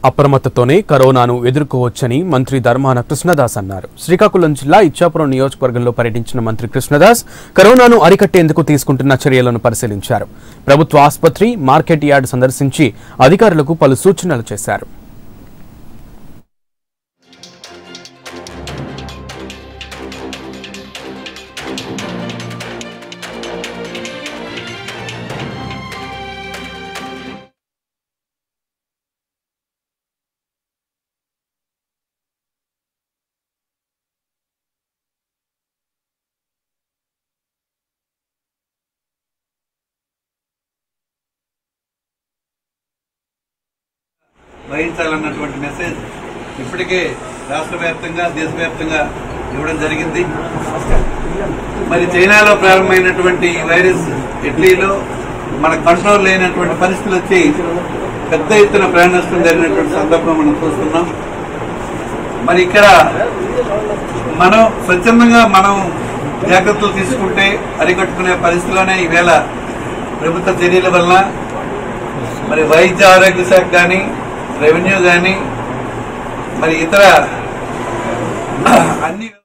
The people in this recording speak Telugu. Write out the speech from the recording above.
అప్రమత్తతోనే కరోనాను ఎదుర్కోవచ్చని మంత్రి ధర్మాన కృష్ణదాస్ అన్నారు శ్రీకాకుళం జిల్లా ఇచ్చాపురం నియోజకవర్గంలో పర్యటించిన మంత్రి కృష్ణదాస్ కరోనాను అరికట్టేందుకు తీసుకుంటున్న చర్యలను పరిశీలించారు ప్రభుత్వ ఆసుపత్రి మార్కెట్ యార్డ్ సందర్శించి అధికారులకు పలు సూచనలు చేశారు వహించాలన్నటువంటి మెసేజ్ ఇప్పటికే రాష్ట్ర వ్యాప్తంగా దేశవ్యాప్తంగా ఇవ్వడం జరిగింది మరి చైనాలో ప్రారంభమైనటువంటి ఈ వైరస్ ఇటలీలో మన కంట్రోల్ లేనటువంటి పరిస్థితులు వచ్చి పెద్ద ఎత్తున ప్రాణ నష్టం జరిగినటువంటి సందర్భం మనం చూస్తున్నాం మరి ఇక్కడ మనం స్వచ్ఛందంగా మనం జాగ్రత్తలు తీసుకుంటే అరికట్టుకునే పరిస్థితిలోనే ఈవేళ ప్రభుత్వ చర్యల వల్ల మరి వైద్య ఆరోగ్య శాఖ కానీ రెవెన్యూ కానీ మరి ఇతర అన్ని